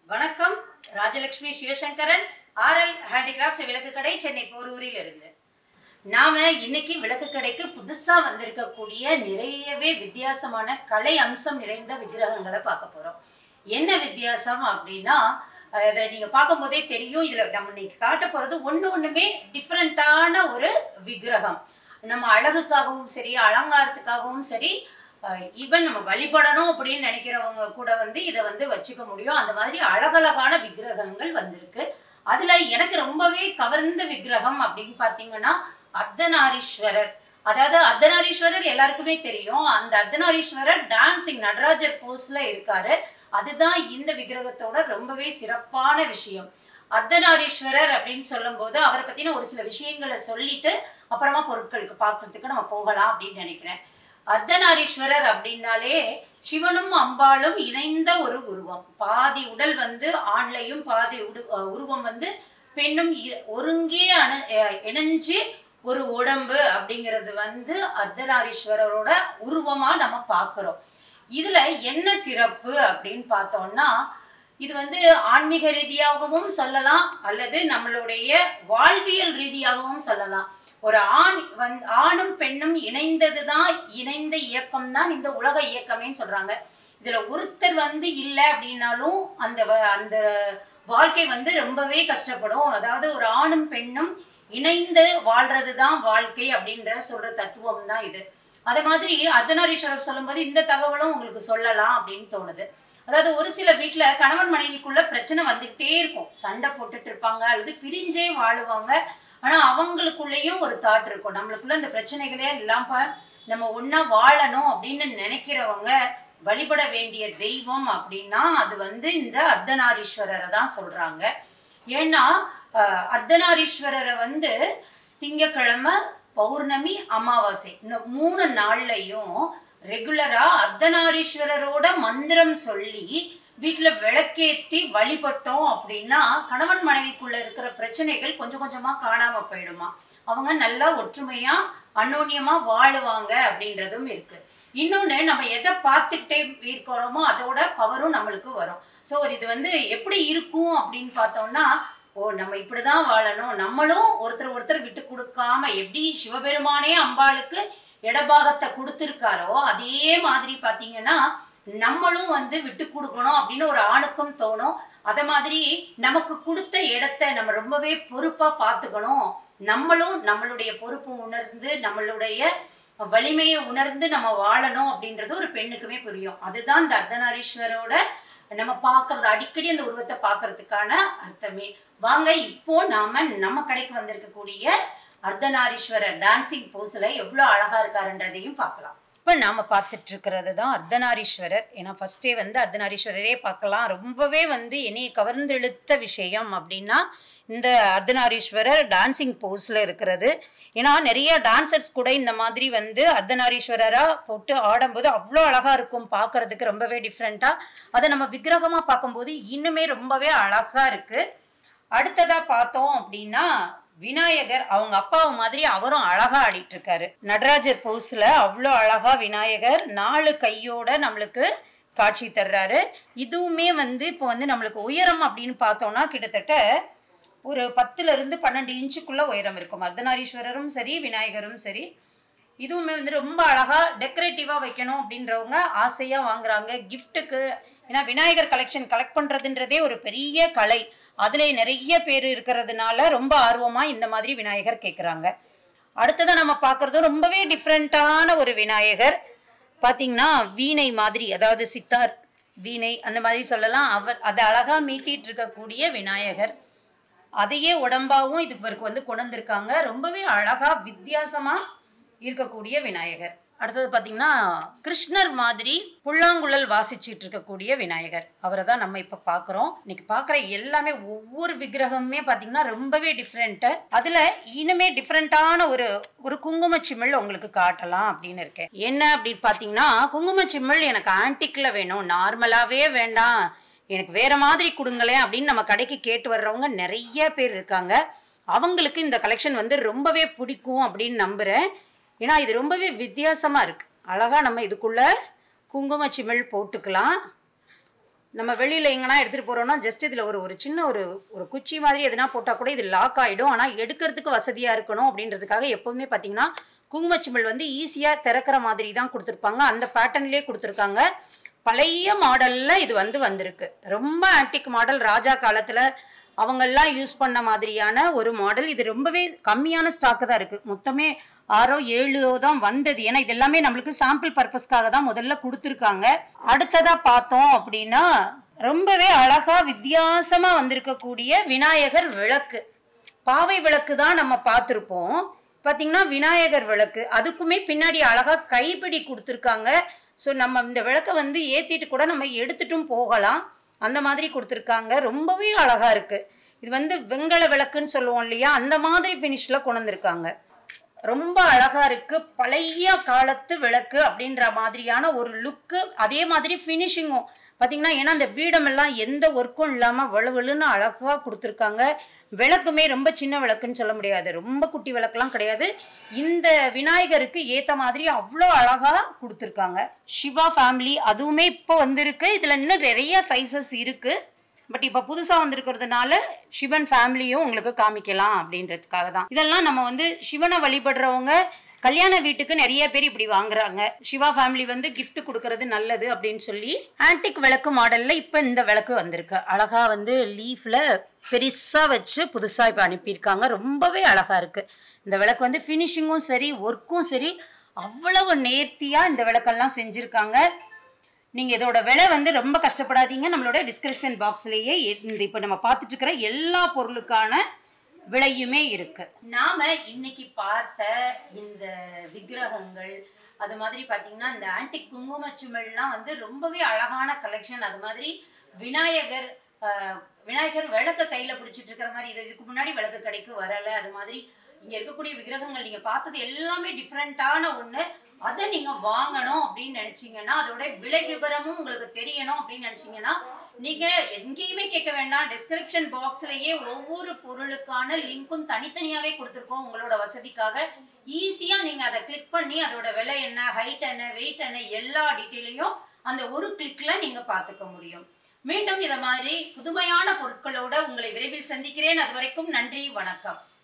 வணக்கம் Rajalakshmi Sivasankaran RL handicrafts விளக்கு கடை சென்னை போரூரில் இருந்து நாம இன்னைக்கு விளக்கு கடைக்கு புதுசா வந்திருக்கக்கூடிய நிறையவே வித்தியாசமான கலை அம்சம் நிறைந்த விக்கிரகங்களை பார்க்க போறோம் என்ன வித்தியாசம் அப்படின்னா அதில் நீங்கள் பார்க்கும்போதே தெரியும் இதில் நம்ம இன்னைக்கு காட்ட போகிறது ஒன்று ஒன்றுமே டிஃப்ரெண்ட்டான ஒரு விக்கிரகம் நம்ம அழகுக்காகவும் சரி அலங்காரத்துக்காகவும் சரி ஈவன் நம்ம வழிபடணும் அப்படின்னு நினைக்கிறவங்க கூட வந்து இதை வந்து வச்சுக்க முடியும் அந்த மாதிரி அழகழகான விக்கிரகங்கள் வந்திருக்கு அதுல எனக்கு ரொம்பவே கவர்ந்த விக்கிரகம் அப்படின்னு பார்த்தீங்கன்னா அர்த்தநாரீஸ்வரர் அதாவது அர்த்தநாரீஸ்வரர் எல்லாருக்குமே தெரியும் அந்த அர்த்தநாரீஸ்வரர் டான்சிங் நடராஜர் போஸ்ல இருக்காரு அதுதான் இந்த விக்கிரகத்தோட ரொம்பவே சிறப்பான விஷயம் அர்த்தநாரீஸ்வரர் அப்படின்னு சொல்லும்போது அவரை பத்தின ஒரு சில விஷயங்களை சொல்லிட்டு அப்புறமா பொருட்களுக்கு பார்க்கறதுக்கு நம்ம போகலாம் அப்படின்னு நினைக்கிறேன் அர்த்தநாரீஸ்வரர் அப்படின்னாலே சிவனும் அம்பாளும் இணைந்த ஒரு உருவம் பாதி உடல் வந்து ஆண்லையும் பாதி உடு அஹ் உருவம் வந்து பெண்ணும் இ- ஒருங்கே அணு அஹ் இணைஞ்சு ஒரு உடம்பு அப்படிங்கிறது வந்து அர்த்தநாரீஸ்வரரோட உருவமா நம்ம பார்க்கிறோம் இதுல என்ன சிறப்பு அப்படின்னு பார்த்தோம்னா இது வந்து ஆன்மீக ரீதியாகவும் சொல்லலாம் அல்லது நம்மளுடைய வாழ்வியல் ரீதியாகவும் சொல்லலாம் ஒரு ஆண் வந் ஆணும் பெண்ணும் இணைந்தது தான் இணைந்த இயக்கம் தான் இந்த உலக இயக்கமேன்னு சொல்றாங்க இதுல ஒருத்தர் வந்து இல்லை அப்படின்னாலும் அந்த வ- அந்த வாழ்க்கை வந்து ரொம்பவே கஷ்டப்படும் அதாவது ஒரு ஆணும் பெண்ணும் இணைந்து வாழ்றது தான் வாழ்க்கை அப்படின்ற சொல்ற தத்துவம் தான் இது அதே மாதிரி அர்த்தநாரீஸ்வரர் சொல்லும்போது இந்த தகவலும் உங்களுக்கு சொல்லலாம் அப்படின்னு தோணுது அதாவது ஒரு சில வீட்ல கணவன் மனைவிக்குள்ள பிரச்சனை வந்துகிட்டே இருக்கும் சண்டை போட்டுட்டு இருப்பாங்க அல்லது பிரிஞ்சே வாழுவாங்க ஆனா அவங்களுக்குள்ளேயும் ஒரு தாட் இருக்கும் நம்மளுக்குள்ள இந்த பிரச்சனைகளே இல்லாம நம்ம ஒண்ணா வாழணும் அப்படின்னு நினைக்கிறவங்க வழிபட வேண்டிய தெய்வம் அப்படின்னா அது வந்து இந்த அர்த்தநாரீஸ்வரரை தான் சொல்றாங்க ஏன்னா அஹ், அர்த்தநாரீஸ்வரரை வந்து திங்கக்கிழமை பௌர்ணமி அமாவாசை இந்த மூணு நாள்லையும் ரெகுலரா அர்த்தநாரீஸ்வரரோட மந்திரம் சொல்லி வீட்டுல விளக்கேத்தி வழிபட்டோம் அப்படின்னா கணவன் மனைவிக்குள்ள இருக்கிற பிரச்சனைகள் கொஞ்சம் கொஞ்சமா காணாம போயிடுமா அவங்க நல்லா ஒற்றுமையா அன்னோன்யமா வாழுவாங்க அப்படின்றதும் இருக்கு இன்னொன்று நம்ம எதை பார்த்துக்கிட்டே இருக்கிறோமோ அதோட பவரும் நம்மளுக்கு வரும் ஸோ இது வந்து எப்படி இருக்கும் அப்படின்னு பார்த்தோம்னா ஓ நம்ம இப்படிதான் வாழணும் நம்மளும் ஒருத்தர் ஒருத்தர் விட்டு கொடுக்காம எப்படி சிவபெருமானே அம்பாளுக்கு இடபாகத்தை கொடுத்துருக்காரோ அதே மாதிரி பார்த்தீங்கன்னா நம்மளும் வந்து விட்டு கொடுக்கணும் அப்படின்னு ஒரு ஆணுக்கும் தோணும் அத மாதிரி நமக்கு கொடுத்த இடத்த நம்ம ரொம்பவே பொறுப்பா பார்த்துக்கணும் நம்மளும் நம்மளுடைய பொறுப்பு உணர்ந்து நம்மளுடைய வலிமையை உணர்ந்து நம்ம வாழணும் அப்படின்றது ஒரு பெண்ணுக்குமே புரியும் அதுதான் இந்த அர்த்தநாரீஸ்வரோட நம்ம பார்க்கறது அடிக்கடி அந்த உருவத்தை பார்க்கறதுக்கான அர்த்தமே வாங்க இப்போ நாம நம்ம கடைக்கு வந்திருக்கக்கூடிய அர்த்தநாரீஸ்வரர் டான்சிங் போஸ்ல எவ்வளோ அழகா இருக்காருன்றதையும் பார்க்கலாம் இப்போ நாம பார்த்துட்டு இருக்கிறது தான் அர்த்தநாரீஸ்வரர் ஏன்னா ஃபர்ஸ்டே வந்து அர்த்தநாரீஸ்வரரே பார்க்கலாம் ரொம்பவே வந்து என்னைய கவர்ந்தெழுத்த விஷயம் அப்படின்னா இந்த அர்த்தநாரீஸ்வரர் டான்சிங் போஸ்ல இருக்கிறது ஏன்னா நிறைய டான்சர்ஸ் கூட இந்த மாதிரி வந்து அர்த்தநாரீஸ்வரரா போட்டு ஆடும்போது அவ்வளோ அழகா இருக்கும் பார்க்கறதுக்கு ரொம்பவே டிஃப்ரெண்டா அதை நம்ம விக்கிரகமா பார்க்கும்போது இன்னுமே ரொம்பவே அழகா இருக்கு அடுத்ததா பார்த்தோம் அப்படின்னா விநாயகர் அவங்க அப்பாவை மாதிரி அவரும் அழகா ஆடிட்டு இருக்காரு நடராஜர் போஸ்ல அவ்வளோ அழகா விநாயகர் நாலு கையோட நம்மளுக்கு காட்சி தர்றாரு இதுவுமே வந்து இப்போ வந்து நம்மளுக்கு உயரம் அப்படின்னு பார்த்தோம்னா கிட்டத்தட்ட ஒரு பத்துல இருந்து பன்னெண்டு இன்ச்சுக்குள்ள உயரம் இருக்கும் அர்த்தநாரீஸ்வரரும் சரி விநாயகரும் சரி இதுவுமே வந்து ரொம்ப அழகா டெக்கரேட்டிவா வைக்கணும் அப்படின்றவங்க ஆசையா வாங்குறாங்க கிஃப்ட்டுக்கு ஏன்னா விநாயகர் கலெக்ஷன் கலெக்ட் பண்றதுன்றதே ஒரு பெரிய கலை அதுல நிறைய பேர் இருக்கிறதுனால ரொம்ப ஆர்வமா இந்த மாதிரி விநாயகர் கேட்குறாங்க அடுத்ததா நம்ம பார்க்கறதும் ரொம்பவே டிஃப்ரெண்ட்டான ஒரு விநாயகர் பார்த்தீங்கன்னா வீணை மாதிரி அதாவது சித்தார் வீணை அந்த மாதிரி சொல்லலாம் அவர் அதை அழகா மீட்டிட்டு இருக்கக்கூடிய விநாயகர் அதையே உடம்பாவும் இதுக்கு இவருக்கு வந்து கொண்டு வந்திருக்காங்க ரொம்பவே அழகா வித்தியாசமா இருக்கக்கூடிய விநாயகர் அடுத்தது பார்த்தீங்கன்னா கிருஷ்ணர் மாதிரி புல்லாங்குழல் வாசிச்சிட்டு இருக்கக்கூடிய விநாயகர் அவரை தான் நம்ம இப்போ பார்க்குறோம் இன்னைக்கு பார்க்குற எல்லாமே ஒவ்வொரு விக்கிரகமுமே பார்த்தீங்கன்னா ரொம்பவே டிஃப்ரெண்ட்டு அதில் இனிமே டிஃப்ரெண்ட்டான ஒரு ஒரு குங்கும சிமிழ் உங்களுக்கு காட்டலாம் அப்படின்னு இருக்கேன் என்ன அப்படின்னு பார்த்தீங்கன்னா குங்கும சிமிழ் எனக்கு ஆன்டிக்கில் வேணும் நார்மலாகவே வேண்டாம் எனக்கு வேற மாதிரி கொடுங்களேன் அப்படின்னு நம்ம கடைக்கு கேட்டு வர்றவங்க நிறைய பேர் இருக்காங்க அவங்களுக்கு இந்த கலெக்ஷன் வந்து ரொம்பவே பிடிக்கும் அப்படின்னு நம்புகிறேன் ஏன்னா இது ரொம்பவே வித்தியாசமாக இருக்குது அழகாக நம்ம இதுக்குள்ள குங்கும சிமிழ் போட்டுக்கலாம் நம்ம வெளியில் எங்கன்னா எடுத்துகிட்டு போகிறோம்னா ஜஸ்ட் இதில் ஒரு ஒரு சின்ன ஒரு ஒரு குச்சி மாதிரி எதுனா போட்டால் கூட இது லாக் ஆகிடும் ஆனால் எடுக்கிறதுக்கு வசதியாக இருக்கணும் அப்படின்றதுக்காக எப்போவுமே பார்த்தீங்கன்னா குங்குமச்சிமிழ் வந்து ஈஸியாக திறக்கிற மாதிரி தான் கொடுத்துருப்பாங்க அந்த பேட்டர்ன்லேயே கொடுத்துருக்காங்க பழைய மாடலில் இது வந்து வந்திருக்கு ரொம்ப ஆன்டிக் மாடல் ராஜா காலத்தில் அவங்கெல்லாம் யூஸ் பண்ண மாதிரியான ஒரு மாடல் இது ரொம்பவே கம்மியான ஸ்டாக்கு தான் இருக்குது மொத்தமே ஆறோ ஏழோ தான் வந்தது ஏன்னா இது எல்லாமே நம்மளுக்கு சாம்பிள் பர்பஸ்க்காக தான் முதல்ல கொடுத்துருக்காங்க அடுத்ததா பார்த்தோம் அப்படின்னா ரொம்பவே அழகா வித்தியாசமா வந்திருக்கக்கூடிய விநாயகர் விளக்கு பாவை விளக்கு தான் நம்ம பார்த்துருப்போம் பார்த்தீங்கன்னா விநாயகர் விளக்கு அதுக்குமே பின்னாடி அழகா கைப்பிடி கொடுத்துருக்காங்க ஸோ நம்ம இந்த விளக்கை வந்து ஏற்றிட்டு கூட நம்ம எடுத்துட்டும் போகலாம் அந்த மாதிரி கொடுத்துருக்காங்க ரொம்பவே அழகா இருக்கு இது வந்து வெங்கல விளக்குன்னு சொல்லுவோம் இல்லையா அந்த மாதிரி ஃபினிஷில் கொண்டு வந்திருக்காங்க ரொம்ப அழகா இருக்கு பழைய காலத்து விளக்கு அப்படின்ற மாதிரியான ஒரு லுக்கு அதே மாதிரி ஃபினிஷிங்கும் பார்த்தீங்கன்னா ஏன்னா அந்த பீடம் எல்லாம் எந்த ஒர்க்கும் இல்லாமல் வலுவலுன்னு அழகாக கொடுத்துருக்காங்க விளக்குமே ரொம்ப சின்ன விளக்குன்னு சொல்ல முடியாது ரொம்ப குட்டி விளக்குலாம் கிடையாது இந்த விநாயகருக்கு ஏற்ற மாதிரி அவ்வளோ அழகாக கொடுத்துருக்காங்க சிவா ஃபேமிலி அதுவுமே இப்போ வந்திருக்கு இதில் இன்னும் நிறைய சைஸஸ் இருக்குது பட் இப்போ புதுசாக வந்திருக்கிறதுனால சிவன் ஃபேமிலியும் உங்களுக்கு காமிக்கலாம் அப்படின்றதுக்காக தான் இதெல்லாம் நம்ம வந்து சிவனை வழிபடுறவங்க கல்யாண வீட்டுக்கு நிறைய பேர் இப்படி வாங்குறாங்க சிவா ஃபேமிலி வந்து gift கொடுக்கறது நல்லது அப்படின்னு சொல்லி ஆன்டிக் விளக்கு மாடலில் இப்போ இந்த விளக்கு வந்திருக்கு அழகா வந்து லீஃப்ல பெருசாக வச்சு புதுசாக இப்போ அனுப்பியிருக்காங்க ரொம்பவே அழகா இருக்கு இந்த விளக்கு வந்து ஃபினிஷிங்கும் சரி ஒர்க்கும் சரி அவ்வளவு நேர்த்தியாக இந்த விளக்கெல்லாம் செஞ்சுருக்காங்க நீங்கள் இதோட விலை வந்து ரொம்ப கஷ்டப்படாதீங்க நம்மளோட டிஸ்கிரிப்ஷன் பாக்ஸ்லேயே இந்த இப்போ நம்ம பார்த்துட்டு இருக்கிற எல்லா பொருளுக்கான விலையுமே இருக்கு நாம இன்னைக்கு பார்த்த இந்த விக்கிரகங்கள் அது மாதிரி பார்த்தீங்கன்னா இந்த ஆன்டிக் குங்குமச்சுமெல்லாம் வந்து ரொம்பவே அழகான கலெக்ஷன் அது மாதிரி விநாயகர் ஆஹ், விநாயகர் விளக்க கையில பிடிச்சிட்டு இருக்கிற மாதிரி இது இதுக்கு முன்னாடி விளக்கு கடைக்கு வரல அது மாதிரி இங்க இருக்கக்கூடிய விக்கிரகங்கள் நீங்க பார்த்தது எல்லாமே டிஃப்ரெண்ட்டான ஒண்ணு அதை நீங்க வாங்கணும் அப்படின்னு நினைச்சீங்கன்னா அதோட விலை விவரமும் உங்களுக்கு தெரியணும் அப்படின்னு நினைச்சீங்கன்னா நீங்க எங்கேயுமே கேட்க வேண்டாம் டிஸ்கிரிப்ஷன் பாக்ஸ்லயே ஒவ்வொரு பொருளுக்கான லிங்க்கும் தனித்தனியாவே கொடுத்துருக்கோம் உங்களோட வசதிக்காக ஈஸியா நீங்க அதை கிளிக் பண்ணி அதோட விலை என்ன ஹைட் என்ன வெயிட் என்ன எல்லா டீட்டெயிலையும் அந்த ஒரு கிளிக்ல நீங்க பார்த்துக்க முடியும் மீண்டும் இதை மாதிரி புதுமையான பொருட்களோட உங்களை விரைவில் சந்திக்கிறேன் அது வரைக்கும் நன்றி வணக்கம்